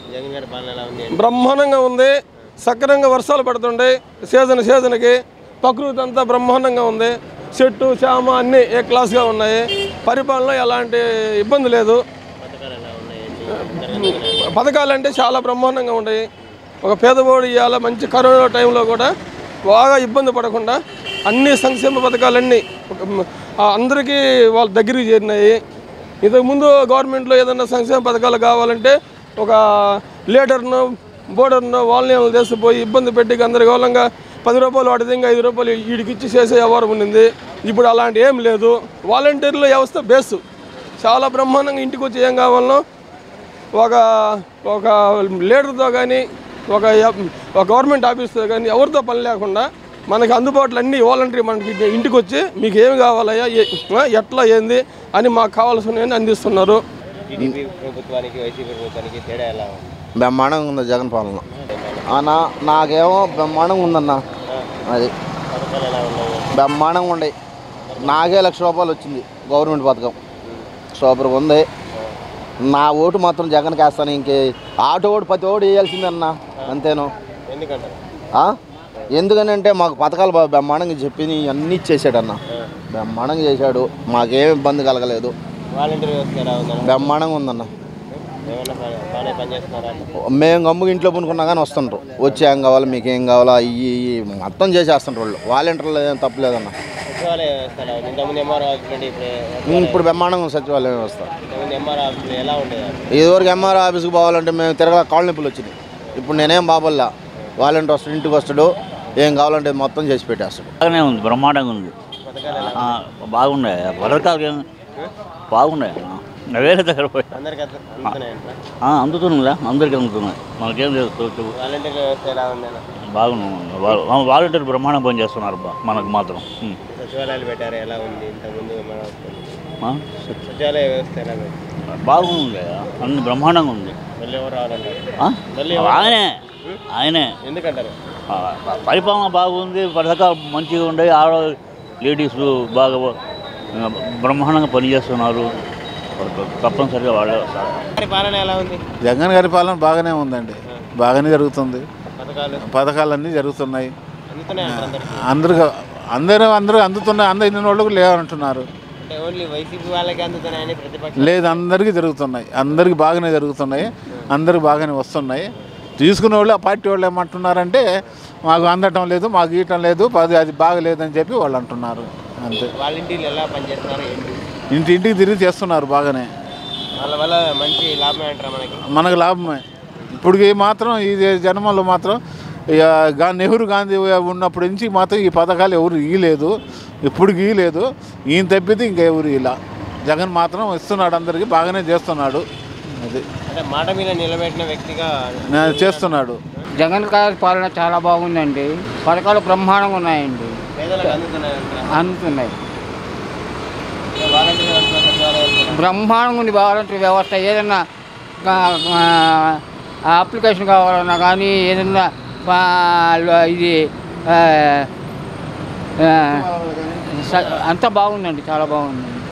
జగన్ గారి పాలన ఎలా ఉంది బ్రహ్మాండంగా ఉంది సక్రంగా వర్షాలు పడుతుండే సీజన్ సీజన్కి ప్రకృతి అంతా బ్రహ్మాండంగా ఉంది చెట్టు చేమ అన్నీ ఏ క్లాస్గా ఉన్నాయి పరిపాలన ఎలాంటి ఇబ్బంది లేదు పథకాలు ఎలా ఉన్నాయి ఏంటి? పథకాలు అంటే చాలా బ్రహ్మాండంగా ఉన్నాయి ఒక పేదవాడు ఇవాళ మంచి కరోనా టైంలో కూడా బాగా ఇబ్బంది పడకుండా అన్ని సంక్షేమ పథకాలన్నీ ఒక మ- ఆ అందరికీ వాళ్ళ దగ్గరికి చేరినాయి ఇంతకుముందు గవర్నమెంట్లో ఏదైనా సంక్షేమ పథకాలు కావాలంటే ఒక లీడర్ను బోర్డర్ను వాళ్ళని వాళ్ళని తీసుకుపోయి ఇబ్బంది పెట్టి అందరి గౌరవంగా పది రూపాయలు వాడితే ఇంకా ఐదు రూపాయలు వీడికి ఇచ్చి చేసే వ్యవహారం ఉండింది ఇప్పుడు అలాంటి ఏం లేదు వాలంటీర్ల వ్యవస్థ బేసు చాలా బ్రహ్మాండంగా ఇంటికి వచ్చి ఏం కావాలనో ఒక ఒక లీడర్తో కానీ ఒక ఎ- ఒక గవర్నమెంట్ ఆఫీస్తో కానీ ఎవరితో పని లేకుండా మనకి అందుబాటులో అన్ని వాలంటరీ మనకి ఇంటికి వచ్చి మీకు ఏమి కావాలయ్యా ఏ- ఆ, ఎట్లా ఏంది అని మాకు కావాల్సినవన్నీ అందిస్తున్నారు టీడీపీ ప్రభుత్వానికి వైసీపీ ప్రభుత్వానికి తేడా ఎలా ఉంది బ్రహ్మాండంగా ఉంది జగన్ పాలన ఆ, నా నాకేమో బ్రహ్మాండంగా ఉందన్న అది పథకాలు ఎలా ఉన్నాయి బ్రహ్మాండంగా ఉండే నాకే లక్ష రూపాయలు వచ్చింది గవర్నమెంట్ పథకం సూపర్గా ఉంది నా ఓటు మాత్రం జగన్కి వేస్తాను ఇంకే ఆటో ఓటు ప్రతి ఓటు వేయాల్సిందన్న అంతేను ఎందుకంటారు ఆ? ఎందుకనంటే మాకు పథకాలు బాగా బ్రహ్మాండంగా చెప్పి అన్నీ ఇచ్చేసాడన్న బ్రహ్మాండంగా చేశాడు మాకేం ఇబ్బంది కలగలేదు వాలంటీర్ వ్యవస్థ ఎలా ఉందన్న బ్రహ్మాండంగా ఉందన్న ఏమన్నా బాగా- బాగానే పనిచేస్తున్నారా మేము గమ్ముగా ఇంట్లో పనుకున్నా కానీ వస్తుంటారు వచ్చి ఏం కావాలా మీకు ఏం కావాలా ఇవి ఇవి మొత్తం చేసేస్తుంటారు వాళ్ళు వాలంటీర్లు ఏం తప్పలేదన్న సచివాలయ వ్యవస్థ ఎలా ఉంది ఇంతకుముందు ఎంఆర్ ఆఫీస్ నుండి ఇప్పుడు ఇప్పుడు బ్రహ్మాండంగా ఉంది సచివాలయం వ్యవస్థ ఇంతకుముందు ఎంఆర్ ఆఫీసులు ఎలా ఉండేది ఇదివరకు ఎంఆర్ ఆఫీస్కి పోవాలంటే మేము తిరగ కాళ్ళ నొప్పులు వచ్చినాయి ఇప్పుడు నేనేం బాబల్లా వాలంటీర్ వస్తాడు ఇంటికి వస్తాడు ఏం కావాలంటే మొత్తం చేసి పెట్టేస్తాడు బాగానే ఉంది బ్రహ్మాండంగా ఉంది పథకాలు ఎలా ఆ, బాగున్నాయి పథకాలు ఏం- బాగున్నాయి ఆ, వేరే దగ్గర పోయి అందరికి అందుతున్నాయంట ఆ, అందుతుందిలే అందరికీ అందుతున్నాయి మనకేం తెలుసు వాలంటీర్ వ్యవస్థ ఎలా ఉందన్న బాగున్నాయి వాలంటీర్ బ్రహ్మాండం పని చేస్తున్నారు బా మనకు మాత్రం ఉం. సచివాలయాలు పెట్టారు ఎలా ఉంది ఇంతకుముందు ఎంఆర్ ఆఫీస్ ఆ, సచివాలయ వ్యవస్థ ఎలా ఉంది బాగుంది అన్ని బ్రహ్మాండంగా ఉంది మళ్ళీ ఎవరు రావాలంటారు ఆ? మళ్ళీ ఆయనే ఆయనే ఎందుకంటారు ఆ, పరిపాలన బాగుంది పథకాలు మంచిగా ఉండే ఆడ లేడీస్ బాగా ఆ, బ్రహ్మాండంగా పనిచేస్తున్నారు తప్పనిసరిగా వాళ్ళే వస్తారు మరి పాలన ఎలా ఉంది జగన్ గారి పాలన బాగానే ఉందండి బాగానే జరుగుతుంది పథకాలు పథకాలన్నీ జరుగుతున్నాయి అందుతున్నాయంటారు అందరికి అందరు అందరూ అందరూ అందుతున్నాయి అందరు ఇన్ని వాళ్ళకు లేవంటున్నారు అంటే ఓన్లీ వైసీపీ వాళ్ళకి అందుతున్నాయని ప్రతిపక్షం లేదు అందరికీ జరుగుతున్నాయి అందరికీ బాగానే జరుగుతున్నాయి అందరికి బాగానే వస్తున్నాయి తీసుకునే వాళ్ళు ఆ పార్టీ వాళ్ళు ఏమంటున్నారంటే మాకు అందటం లేదు మాకు ఇయటం లేదు అది అది బాగలేదని చెప్పి వాళ్ళు అంటున్నారు అంతే వాలంటీర్లు ఎలా పనిచేస్తున్నారు ఏంటి ఇంటి ఇంటికి తిరిగి చేస్తున్నారు బాగానే వాళ్ళ వల్ల మంచి లాభమే అంటారా మనకి మనకు లాభమే ఇప్పుడు ఈ మాత్రం ఈ జన్మలో మాత్రం ఇక గా నెహ్రూ గాంధీ ఉన్నప్పటి నుంచి మాత్రం ఈ పథకాలు ఎవరు ఇయ్యలేదు ఇప్పుడు గీయలేదు ఈయన తప్పితే ఇంకా ఎవరు ఇలా జగన్ మాత్రం ఇస్తున్నాడు అందరికీ బాగానే చేస్తున్నాడు అది అంటే మాట మీద నిలబెట్టిన వ్యక్తిగా నా- చేస్తున్నాడు జగన్ గారి పాలన చాలా బాగుందండి పథకాలు బ్రహ్మాండంగా ఉన్నాయండి పేదలకు అందుతున్నాయంటారా అందుతున్నాయి వాలంటీర్ వ్యవస్థ సచివాలయ వ్యవస్థ బ్రహ్మాండంగా ఉంది వాలంటీర్ వ్యవస్థ ఏదన్నా గా- ఆ, అప్లికేషన్ కావాలన్నా కానీ ఏదన్నా ఆ, లో- ఇది ఆ, ఆ, స- అంతా బాగుందండి చాలా బాగుంది